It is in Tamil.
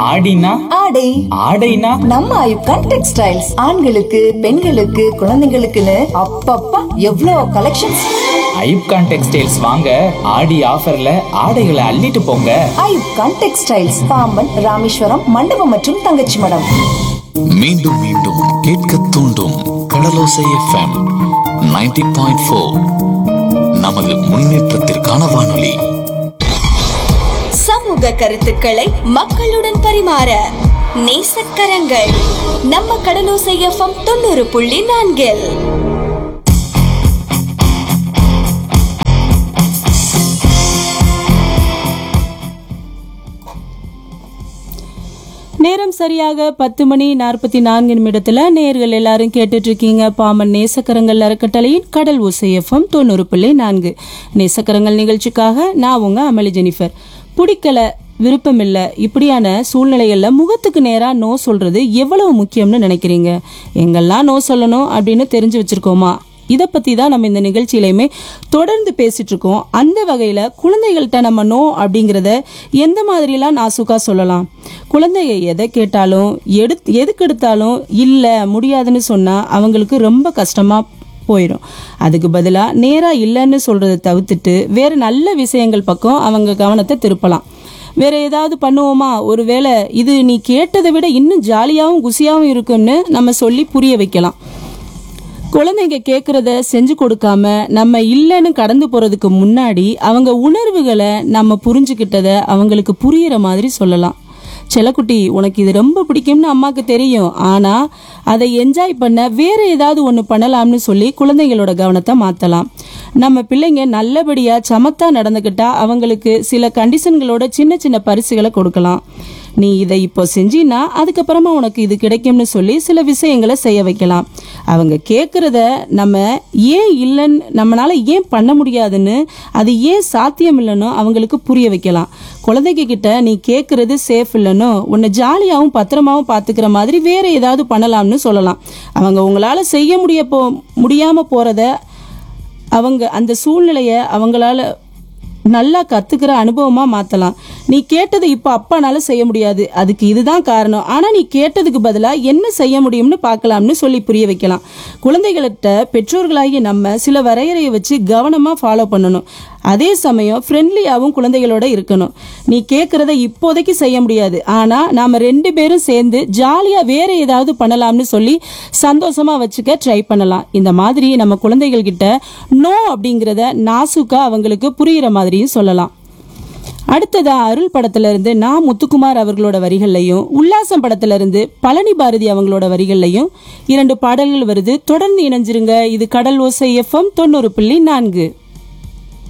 ஆடினா ஆடை ஆடைனா நம்ம ஐப்கான் டெக்ஸ்டைல்ஸ் ஆண்களுக்கு பெண்களுக்கு குழந்தைங்களுக்குன்னு அப்பப்பா எவ்வளோ கலெக்ஷன்ஸ் ஐப்கான் டெக்ஸ்டைல்ஸ் வாங்க ஆடி ஆஃபர்ல ஆடைகளை அள்ளிட்டு போங்க ஐப்கான் டெக்ஸ்டைல்ஸ் பாம்பன் ராமேஸ்வரம் மண்டபம் மற்றும் தங்கச்சி மடம் மீண்டும் மீண்டும் கேட்க தூண்டும் கடலோசை எஃப்எம் 90.4 பாயிண்ட் ஃபோர் நமது முன்னேற்றத்திற்கான வானொலி சமூக கருத்துக்களை மக்களுடன் பரிமாற நேசக்கரங்கள் நம்ம கடலோசை எஃப்எம் தொண்ணூறு புள்ளி நான்கில் நேரம் சரியாக பத்து மணி நாற்பத்தி நான்கு நிமிடத்துல நேர்கள் எல்லாரும் கேட்டுட்டு இருக்கீங்க பாமன் நேசக்கரங்கள் அறக்கட்டளையின் கடல் ஓசையஃபம் தொண்ணூறு புள்ளி நான்கு நேசக்கரங்கள் நிகழ்ச்சிக்காக நான் உங்க அமளி ஜெனிஃபர் பிடிக்கல விருப்பமில்ல இப்படியான சூழ்நிலைகள்ல முகத்துக்கு நேரா நோ சொல்றது எவ்வளவு முக்கியம்னு நினைக்கிறீங்க எங்கெல்லாம் நோ சொல்லணும் அப்படின்னு தெரிஞ்சு வச்சிருக்கோமா இதை பத்தி தான் நம்ம இந்த நிகழ்ச்சியிலையுமே தொடர்ந்து பேசிட்டு இருக்கோம் அந்த வகையில குழந்தைகள்கிட்ட நம்ம நோ அப்படிங்கிறத எந்த மாதிரிலாம் நாசுக்கா சொல்லலாம் குழந்தைங்க எதை கேட்டாலும் எடு எதுக்கு எடுத்தாலும் இல்லை முடியாதுன்னு சொன்னா அவங்களுக்கு ரொம்ப கஷ்டமா போயிடும் அதுக்கு பதிலாக நேராக இல்லைன்னு சொல்றதை தவிர்த்துட்டு வேற நல்ல விஷயங்கள் பக்கம் அவங்க கவனத்தை திருப்பலாம் வேற ஏதாவது பண்ணுவோமா ஒருவேளை இது நீ கேட்டதை விட இன்னும் ஜாலியாகவும் குசியாகவும் இருக்கும்னு நம்ம சொல்லி புரிய வைக்கலாம் குழந்தைங்க கேட்குறத செஞ்சு கொடுக்காம நம்ம இல்லைன்னு கடந்து போறதுக்கு முன்னாடி அவங்க உணர்வுகளை நம்ம புரிஞ்சுக்கிட்டத அவங்களுக்கு புரியிற மாதிரி சொல்லலாம் செல்லக்குட்டி உனக்கு இது ரொம்ப பிடிக்கும்னு அம்மாக்கு தெரியும் ஆனா அதை என்ஜாய் பண்ண வேற ஏதாவது ஒன்று பண்ணலாம்னு சொல்லி குழந்தைங்களோட கவனத்தை மாத்தலாம் நம்ம பிள்ளைங்க நல்லபடியா சமத்தா நடந்துக்கிட்டா அவங்களுக்கு சில கண்டிஷன்களோட சின்ன சின்ன பரிசுகளை கொடுக்கலாம் நீ இதை இப்போ செஞ்சினா அதுக்கப்புறமா உனக்கு இது கிடைக்கும்னு சொல்லி சில விஷயங்களை செய்ய வைக்கலாம் அவங்க கேட்குறத நம்ம ஏன் இல்லைன்னு நம்மளால ஏன் பண்ண முடியாதுன்னு அது ஏன் சாத்தியம் இல்லைன்னு அவங்களுக்கு புரிய வைக்கலாம் குழந்தைங்க கிட்ட நீ கேட்குறது சேஃப் இல்லைன்னு உன்னை ஜாலியாகவும் பத்திரமாவும் பார்த்துக்கிற மாதிரி வேற ஏதாவது பண்ணலாம்னு சொல்லலாம் அவங்க உங்களால செய்ய முடிய போ முடியாம போறத அவங்க அந்த சூழ்நிலையை அவங்களால நல்லா கத்துக்கிற அனுபவமா மாத்தலாம் நீ கேட்டது இப்ப அப்பானால செய்ய முடியாது அதுக்கு இதுதான் காரணம் ஆனா நீ கேட்டதுக்கு பதிலா என்ன செய்ய முடியும்னு பார்க்கலாம்னு சொல்லி புரிய வைக்கலாம் குழந்தைகள்கிட்ட பெற்றோர்களாகிய நம்ம சில வரையறையை வச்சு கவனமா ஃபாலோ பண்ணணும் அதே சமயம் ஃப்ரெண்ட்லியாகவும் குழந்தைகளோட இருக்கணும் நீ கேட்கறத இப்போதைக்கு செய்ய முடியாது ஆனா நாம ரெண்டு பேரும் சேர்ந்து ஜாலியா வேற ஏதாவது பண்ணலாம்னு சொல்லி சந்தோஷமா வச்சுக்க ட்ரை பண்ணலாம் இந்த மாதிரி நம்ம குழந்தைகள் கிட்ட நோ அப்படிங்கிறத நாசுக்கா அவங்களுக்கு புரியிற மாதிரியும் சொல்லலாம் அடுத்ததா அருள் படத்துல இருந்து நான் முத்துக்குமார் அவர்களோட வரிகள்லையும் உல்லாசம் படத்துல இருந்து பழனி பாரதி அவங்களோட வரிகள்லையும் இரண்டு பாடல்கள் வருது தொடர்ந்து இணைஞ்சிருங்க இது கடல் ஓசை எஃப்எம் தொண்ணூறு புள்ளி நான்கு